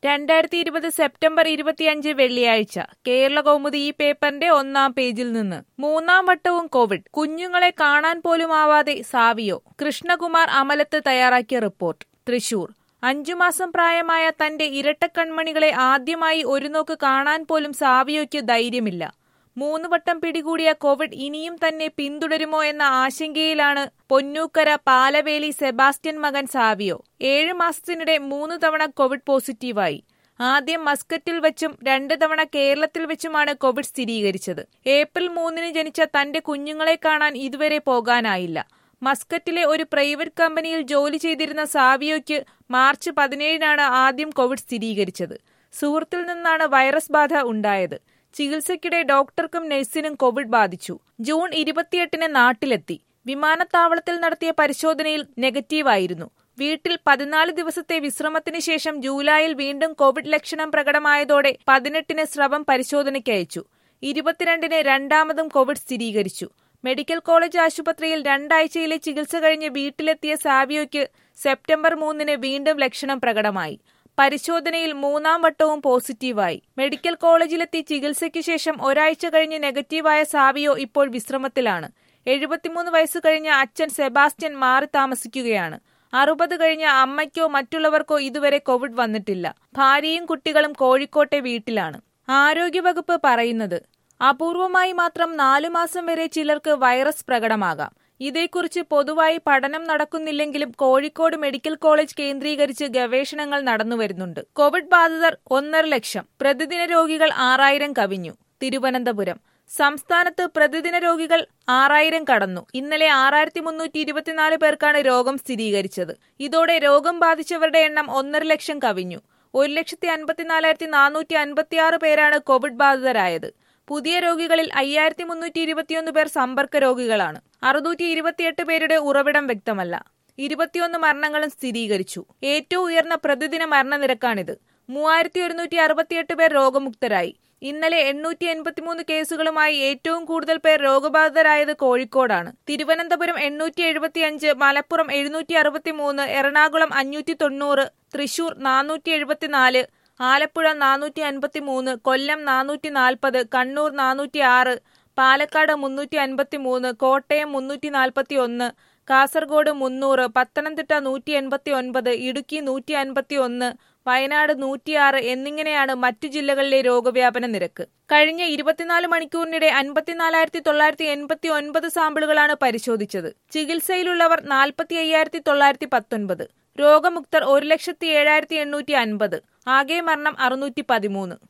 രണ്ടായിരത്തി ഇരുപത് സെപ്റ്റംബർ ഇരുപത്തിയഞ്ച് വെള്ളിയാഴ്ച കേരള കൗമുദി ഈ പേപ്പറിന്റെ ഒന്നാം പേജിൽ നിന്ന് മൂന്നാം വട്ടവും കോവിഡ് കുഞ്ഞുങ്ങളെ കാണാൻ പോലുമാവാതെ സാവിയോ കൃഷ്ണകുമാർ അമലത്ത് തയ്യാറാക്കിയ റിപ്പോർട്ട് തൃശൂർ അഞ്ചു മാസം പ്രായമായ തന്റെ ഇരട്ടക്കൺമണികളെ ആദ്യമായി ഒരു നോക്ക് കാണാൻ പോലും സാവിയോയ്ക്ക് ധൈര്യമില്ല മൂന്ന് വട്ടം പിടികൂടിയ കോവിഡ് ഇനിയും തന്നെ പിന്തുടരുമോ എന്ന ആശങ്കയിലാണ് പൊന്നൂക്കര പാലവേലി സെബാസ്റ്റ്യൻ മകൻ സാവിയോ ഏഴ് മാസത്തിനിടെ മൂന്ന് തവണ കോവിഡ് പോസിറ്റീവായി ആദ്യം മസ്കറ്റിൽ വെച്ചും രണ്ട് തവണ കേരളത്തിൽ വെച്ചുമാണ് കോവിഡ് സ്ഥിരീകരിച്ചത് ഏപ്രിൽ മൂന്നിന് ജനിച്ച തന്റെ കുഞ്ഞുങ്ങളെ കാണാൻ ഇതുവരെ പോകാനായില്ല മസ്കറ്റിലെ ഒരു പ്രൈവറ്റ് കമ്പനിയിൽ ജോലി ചെയ്തിരുന്ന സാവിയോയ്ക്ക് മാർച്ച് പതിനേഴിനാണ് ആദ്യം കോവിഡ് സ്ഥിരീകരിച്ചത് സുഹൃത്തിൽ നിന്നാണ് വൈറസ് ബാധ ഉണ്ടായത് ചികിത്സയ്ക്കിടെ ഡോക്ടർക്കും നഴ്സിനും കോവിഡ് ബാധിച്ചു ജൂൺ ഇരുപത്തിയെട്ടിന് നാട്ടിലെത്തി വിമാനത്താവളത്തിൽ നടത്തിയ പരിശോധനയിൽ നെഗറ്റീവായിരുന്നു വീട്ടിൽ പതിനാല് ദിവസത്തെ വിശ്രമത്തിന് ശേഷം ജൂലൈയിൽ വീണ്ടും കോവിഡ് ലക്ഷണം പ്രകടമായതോടെ പതിനെട്ടിന് സ്രവം പരിശോധനയ്ക്ക് അയച്ചു ഇരുപത്തിരണ്ടിന് രണ്ടാമതും കോവിഡ് സ്ഥിരീകരിച്ചു മെഡിക്കൽ കോളേജ് ആശുപത്രിയിൽ രണ്ടാഴ്ചയിലെ ചികിത്സ കഴിഞ്ഞ് വീട്ടിലെത്തിയ സാവിയോയ്ക്ക് സെപ്റ്റംബർ മൂന്നിന് വീണ്ടും ലക്ഷണം പ്രകടമായി പരിശോധനയിൽ മൂന്നാം വട്ടവും പോസിറ്റീവായി മെഡിക്കൽ കോളേജിലെത്തി ചികിത്സയ്ക്ക് ശേഷം ഒരാഴ്ച കഴിഞ്ഞ് നെഗറ്റീവായ സാവിയോ ഇപ്പോൾ വിശ്രമത്തിലാണ് എഴുപത്തിമൂന്ന് വയസ്സ് കഴിഞ്ഞ അച്ഛൻ സെബാസ്റ്റ്യൻ മാറി താമസിക്കുകയാണ് അറുപത് കഴിഞ്ഞ അമ്മയ്ക്കോ മറ്റുള്ളവർക്കോ ഇതുവരെ കോവിഡ് വന്നിട്ടില്ല ഭാര്യയും കുട്ടികളും കോഴിക്കോട്ടെ വീട്ടിലാണ് ആരോഗ്യവകുപ്പ് പറയുന്നത് അപൂർവമായി മാത്രം നാലു മാസം വരെ ചിലർക്ക് വൈറസ് പ്രകടമാകാം ഇതേക്കുറിച്ച് പൊതുവായി പഠനം നടക്കുന്നില്ലെങ്കിലും കോഴിക്കോട് മെഡിക്കൽ കോളേജ് കേന്ദ്രീകരിച്ച് ഗവേഷണങ്ങൾ നടന്നുവരുന്നുണ്ട് കോവിഡ് ബാധിതർ ഒന്നര ലക്ഷം പ്രതിദിന രോഗികൾ ആറായിരം കവിഞ്ഞു തിരുവനന്തപുരം സംസ്ഥാനത്ത് പ്രതിദിന രോഗികൾ ആറായിരം കടന്നു ഇന്നലെ ആറായിരത്തി മുന്നൂറ്റി ഇരുപത്തിനാല് പേർക്കാണ് രോഗം സ്ഥിരീകരിച്ചത് ഇതോടെ രോഗം ബാധിച്ചവരുടെ എണ്ണം ഒന്നര ലക്ഷം കവിഞ്ഞു ഒരു ലക്ഷത്തി അൻപത്തിനാലായിരത്തി നാനൂറ്റി അൻപത്തിയാറ് പേരാണ് കോവിഡ് ബാധിതരായത് പുതിയ രോഗികളിൽ അയ്യായിരത്തി മുന്നൂറ്റി ഇരുപത്തിയൊന്ന് പേർ സമ്പർക്ക രോഗികളാണ് അറുന്നൂറ്റി ഇരുപത്തിയെട്ട് പേരുടെ ഉറവിടം വ്യക്തമല്ല ഇരുപത്തിയൊന്ന് മരണങ്ങളും സ്ഥിരീകരിച്ചു ഏറ്റവും ഉയർന്ന പ്രതിദിന മരണനിരക്കാണിത് മൂവായിരത്തി ഒരുന്നൂറ്റി അറുപത്തിയെട്ട് പേർ രോഗമുക്തരായി ഇന്നലെ എണ്ണൂറ്റി എൺപത്തിമൂന്ന് കേസുകളുമായി ഏറ്റവും കൂടുതൽ പേർ രോഗബാധിതരായത് കോഴിക്കോടാണ് തിരുവനന്തപുരം എണ്ണൂറ്റി എഴുപത്തിയഞ്ച് മലപ്പുറം എഴുന്നൂറ്റി അറുപത്തിമൂന്ന് എറണാകുളം അഞ്ഞൂറ്റി തൊണ്ണൂറ് തൃശൂർ നാനൂറ്റി എഴുപത്തിനാല് ആലപ്പുഴ നാനൂറ്റി അൻപത്തി മൂന്ന് കൊല്ലം നാനൂറ്റി നാൽപ്പത് കണ്ണൂർ നാനൂറ്റി ആറ് പാലക്കാട് മുന്നൂറ്റി അൻപത്തി മൂന്ന് കോട്ടയം മുന്നൂറ്റി നാൽപ്പത്തി ഒന്ന് കാസർഗോഡ് മുന്നൂറ് പത്തനംതിട്ട നൂറ്റി എൺപത്തി ഒൻപത് ഇടുക്കി നൂറ്റി അൻപത്തി ഒന്ന് വയനാട് നൂറ്റിയാറ് എന്നിങ്ങനെയാണ് മറ്റു ജില്ലകളിലെ രോഗവ്യാപന നിരക്ക് കഴിഞ്ഞ ഇരുപത്തിനാല് മണിക്കൂറിനിടെ അൻപത്തിനാലായിരത്തി തൊള്ളായിരത്തി എൺപത്തി ഒൻപത് സാമ്പിളുകളാണ് പരിശോധിച്ചത് ചികിത്സയിലുള്ളവർ നാൽപ്പത്തി അയ്യായിരത്തി തൊള്ളായിരത്തി പത്തൊൻപത് രോഗമുക്തർ ഒരു ലക്ഷത്തി ഏഴായിരത്തി എണ്ണൂറ്റി അൻപത് ആകെ മരണം അറുന്നൂറ്റി പതിമൂന്ന്